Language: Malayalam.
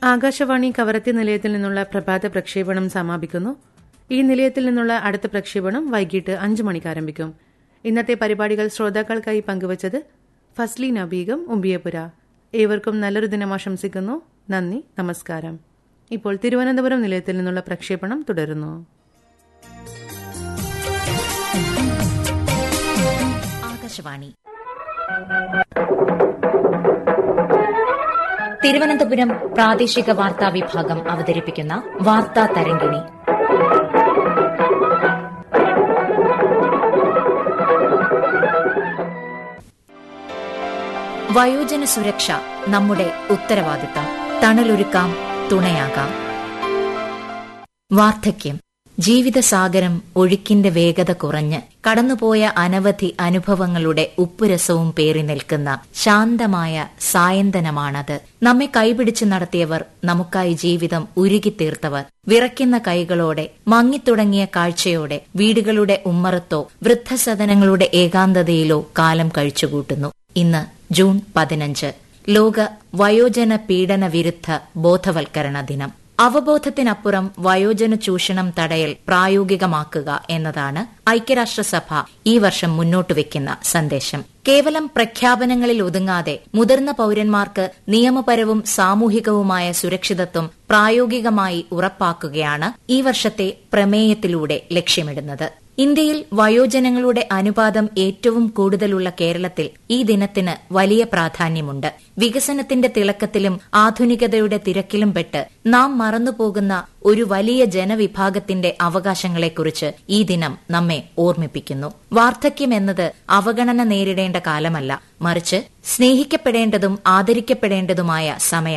ആകാശവാണി കവരത്തി നിലയത്തിൽ നിന്നുള്ള പ്രഭാത പ്രക്ഷേപണം സമാപിക്കുന്നു ഈ നിലയത്തിൽ നിന്നുള്ള അടുത്ത പ്രക്ഷേപണം വൈകിട്ട് അഞ്ച് മണിക്ക് ആരംഭിക്കും ഇന്നത്തെ പരിപാടികൾ ശ്രോതാക്കൾക്കായി പങ്കുവച്ചത് ഫസ്ലീന ബീഗം ഉമ്പിയപുര ഏവർക്കും നല്ലൊരു ദിനം ആശംസിക്കുന്നു നന്ദി നമസ്കാരം ഇപ്പോൾ തിരുവനന്തപുരം നിലയത്തിൽ നിന്നുള്ള പ്രക്ഷേപണം തുടരുന്നു ആകാശവാണി തിരുവനന്തപുരം പ്രാദേശിക വാർത്താ വിഭാഗം അവതരിപ്പിക്കുന്ന വാർത്താ തരംഗിണി വയോജന സുരക്ഷ നമ്മുടെ ഉത്തരവാദിത്തം തണലൊരുക്കാം തുണയാകാം വാർദ്ധക്യം ജീവിതസാഗരം ഒഴുക്കിന്റെ വേഗത കുറഞ്ഞ് കടന്നുപോയ അനവധി അനുഭവങ്ങളുടെ ഉപ്പുരസവും പേറി നിൽക്കുന്ന ശാന്തമായ സായന്തനമാണത് നമ്മെ കൈപിടിച്ചു നടത്തിയവർ നമുക്കായി ജീവിതം ഉരുകിത്തീർത്തവർ വിറയ്ക്കുന്ന കൈകളോടെ മങ്ങിത്തുടങ്ങിയ കാഴ്ചയോടെ വീടുകളുടെ ഉമ്മറത്തോ വൃദ്ധസദനങ്ങളുടെ ഏകാന്തതയിലോ കാലം കഴിച്ചുകൂട്ടുന്നു ഇന്ന് ജൂൺ പതിനഞ്ച് ലോക വയോജന പീഡന വിരുദ്ധ ബോധവൽക്കരണ ദിനം അവബോധത്തിനപ്പുറം വയോജന ചൂഷണം തടയൽ പ്രായോഗികമാക്കുക എന്നതാണ് ഐക്യരാഷ്ട്രസഭ ഈ വർഷം മുന്നോട്ട് വെക്കുന്ന സന്ദേശം കേവലം പ്രഖ്യാപനങ്ങളിൽ ഒതുങ്ങാതെ മുതിർന്ന പൌരന്മാർക്ക് നിയമപരവും സാമൂഹികവുമായ സുരക്ഷിതത്വം പ്രായോഗികമായി ഉറപ്പാക്കുകയാണ് ഈ വർഷത്തെ പ്രമേയത്തിലൂടെ ലക്ഷ്യമിടുന്നത് ഇന്ത്യയിൽ വയോജനങ്ങളുടെ അനുപാതം ഏറ്റവും കൂടുതലുള്ള കേരളത്തിൽ ഈ ദിനത്തിന് വലിയ പ്രാധാന്യമുണ്ട് വികസനത്തിന്റെ തിളക്കത്തിലും ആധുനികതയുടെ തിരക്കിലും പെട്ട് നാം മറന്നുപോകുന്ന ഒരു വലിയ ജനവിഭാഗത്തിന്റെ അവകാശങ്ങളെക്കുറിച്ച് ഈ ദിനം നമ്മെ ഓർമ്മിപ്പിക്കുന്നു വാർദ്ധക്യം എന്നത് അവഗണന നേരിടേണ്ട കാലമല്ല മറിച്ച് സ്നേഹിക്കപ്പെടേണ്ടതും ആദരിക്കപ്പെടേണ്ടതുമായ സമയം